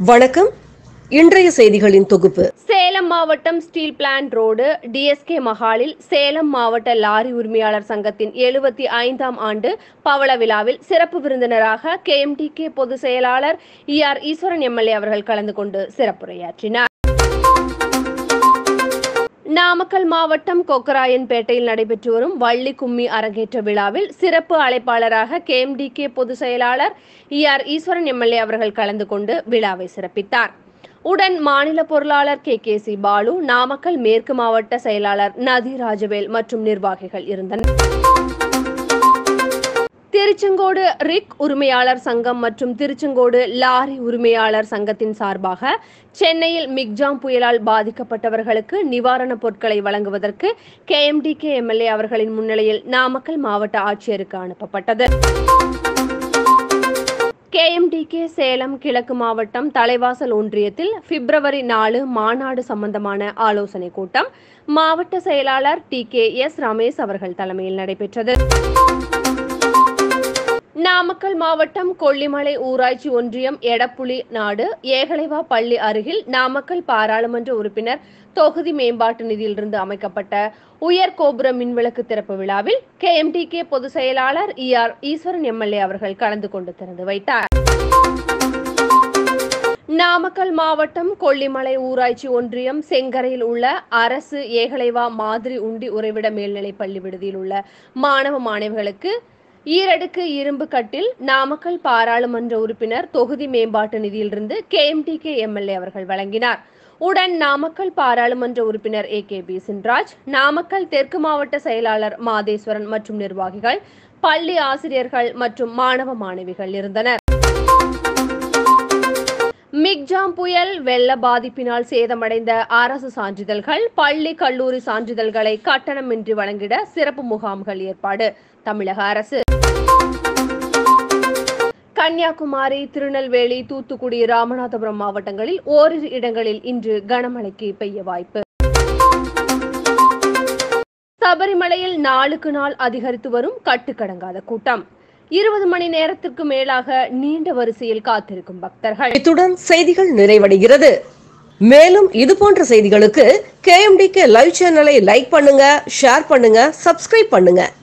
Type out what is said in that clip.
வணக்கம் இன்றைய செய்திகளின் தொகுப்பு சேலம் மாவட்டம் ஸ்டீல் பிளான்ட் ரோடு டிஎஸ்கே மஹாலில் சேலம் மாவட்ட லாரி உரிமையாளர் சங்கத்தின் எழுபத்தி ஐந்தாம் ஆண்டு பவள விழாவில் சிறப்பு விருந்தினராக கேஎம்டிகே பொதுச் செயலாளர் இ ஆர் ஈஸ்வரன் எம்எல்ஏ அவர்கள் கலந்து கொண்டு சிறப்புரையாற்றினார் நாமக்கல் மாவட்டம் கொக்கராயன்பேட்டையில் நடைபெற்று வரும் வள்ளி கும்மி அரங்கேற்ற விழாவில் சிறப்பு அழைப்பாளராக கேஎம்டிகே பொதுச் செயலாளர் இ ஆர் ஈஸ்வரன் எம்எல்ஏ அவர்கள் கலந்து கொண்டு விழாவை சிறப்பித்தார் உடன் மாநில பொருளாளர் K K C Balu Namakkal மேற்கு மாவட்ட செயலாளர் நதி ராஜவேல் மற்றும் நிர்வாகிகள் இருந்தனர் திருச்செங்கோடு ரிக் உரிமையாளர் சங்கம் மற்றும் திருச்செங்கோடு லாரி உரிமையாளர் சங்கத்தின் சார்பாக சென்னையில் மிக்ஜாம் புயலால் பாதிக்கப்பட்டவர்களுக்கு நிவாரணப் பொருட்களை வழங்குவதற்கு கேஎம்டிகே எம்எல்ஏ அவர்களின் முன்னிலையில் நாமக்கல் மாவட்ட ஆட்சியருக்கு அனுப்பப்பட்டது கேஎம்டிகே சேலம் கிழக்கு மாவட்டம் தலைவாசல் ஒன்றியத்தில் பிப்ரவரி நாலு மாநாடு சம்பந்தமான ஆலோசனை கூட்டம் மாவட்ட செயலாளர் டி கே எஸ் ரமேஷ் அவர்கள் தலைமையில் நடைபெற்றது நாமக்கல் மாவட்டம் கொல்லிமலை ஊராட்சி ஒன்றியம் எடப்புலி நாடு ஏகலைவா பள்ளி அருகில் நாமக்கல் பாராளுமன்ற உறுப்பினர் தொகுதி மேம்பாட்டு நிதியிலிருந்து அமைக்கப்பட்ட உயர் கோபுர மின்விளக்கு திறப்பு விழாவில் கேஎம்டிகே பொதுச் செயலாளர் இ ஆர் ஈஸ்வரன் எம்எல்ஏ அவர்கள் கலந்து கொண்டு திறந்து வைத்தார் நாமக்கல் மாவட்டம் கொல்லிமலை ஊராட்சி ஒன்றியம் செங்கரையில் உள்ள அரசு ஏகலைவா மாதிரி உண்டி உறைவிட மேல்நிலைப் பள்ளி விடுதியில் உள்ள மாணவ மாணவிகளுக்கு ஈரடுக்கு இரும்பு கட்டில் நாமக்கல் பாராளுமன்ற உறுப்பினர் தொகுதி மேம்பாட்டு நிதியிலிருந்து கேஎம்டிகே எம்எல்ஏ அவர்கள் வழங்கினார் உடன் நாமக்கல் பாராளுமன்ற உறுப்பினர் A K P Chinraj Namakkal தெற்கு மாவட்ட செயலாளர் மாதேஸ்வரன் மற்றும் நிர்வாகிகள் பள்ளி ஆசிரியர்கள் மற்றும் மாணவ மாணவிகள் இருந்தனர் மிக்ஜாம் புயல் வெள்ள பாதிப்பினால் சேதமடைந்த அரசு சான்றிதழ்கள் பள்ளி கல்லூரி சான்றிதழ்களை கட்டணமின்றி வழங்கிட சிறப்பு முகாம்கள் ஏற்பாடு தமிழக அரசு கன்னியாகுமரி திருநெல்வேலி தூத்துக்குடி ராமநாதபுரம் மாவட்டங்களில் ஓரிரு இடங்களில் இன்று கனமழைக்கு பெய்ய வாய்ப்பு சபரிமலையில் நாளுக்கு நாள் அதிகரித்து வரும் கட்டுக்கடங்காத கூட்டம் இருபது மணி நேரத்திற்கு மேலாக நீண்ட வரிசையில் காத்திருக்கும் பக்தர்கள் இத்துடன் செய்திகள் நிறைவடைகிறது மேலும் இது போன்ற செய்திகளுக்கு கேஎம்டிகே லைவ் சேனலை லைக் பண்ணுங்க ஷேர் பண்ணுங்க சப்ஸ்கிரைப் பண்ணுங்க